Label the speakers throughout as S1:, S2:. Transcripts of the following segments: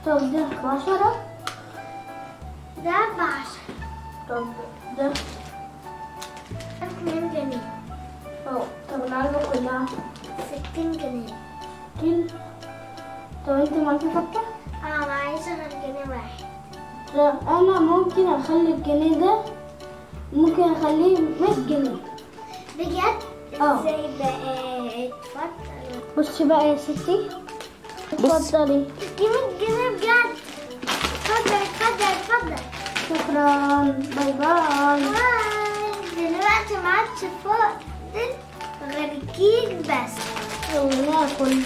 S1: طب ده بعشرة
S2: ده بعشرة
S1: طب ده
S2: اتنين جنيه
S1: اه طب العلبة كلها
S2: ستين جنيه
S1: كيل طب انت معاكي فكة؟
S2: اه معيشة غير جنيه واحد
S1: لا انا ممكن اخلي الجنيه ده ممكن اخليه 100 جنيه
S2: بجد
S1: اه.
S2: ازاي بقى اتفضل
S1: بصي بقى يا ستي اتفضلي
S2: دي 100 جنيه بجد اتفضل اتفضل اتفضل
S1: شكرا باي باي
S2: باي دلوقتي ما عادش فاضل غير كيك بس
S1: يلا ناكل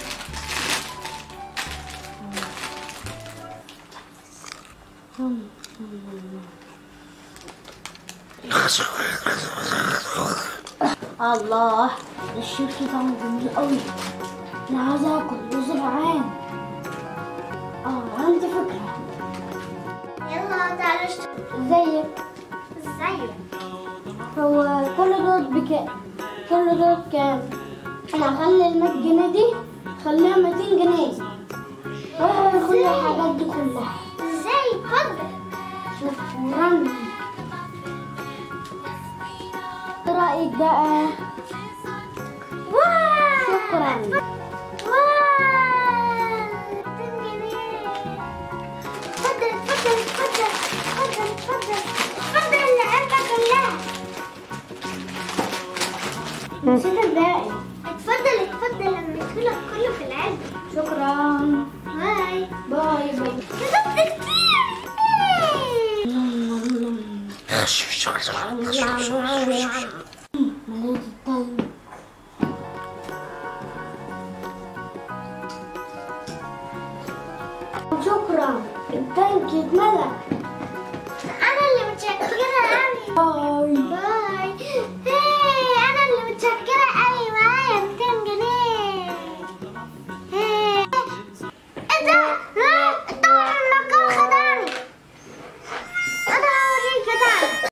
S1: الله ده الشيبسي طعمه جميل قوي انا عايزه اكل رز العام اه عندي فكره
S2: يلا تعالوا اشتروا
S1: ازيك
S2: ازيك
S1: هو كل دول بكام كل دول كام انا هخلي ال 100 جنيه دي خليها 200 جنيه واخد كل الحاجات دي كلها
S2: ازاي اتفضل
S1: شكرا ايه رايك بقى
S2: واو
S1: شكرا
S2: واو 200 جنيه اتفضل اتفضل اتفضل اتفضل اتفضل اتفضل العلبة كلها
S1: نسيت الباقي
S2: اتفضل اتفضل لما يدخلك كله في العلبة
S1: شكرا
S2: باي
S1: باي باي
S2: كتبت كتير
S1: مليت التلج شكرا التانك اتملى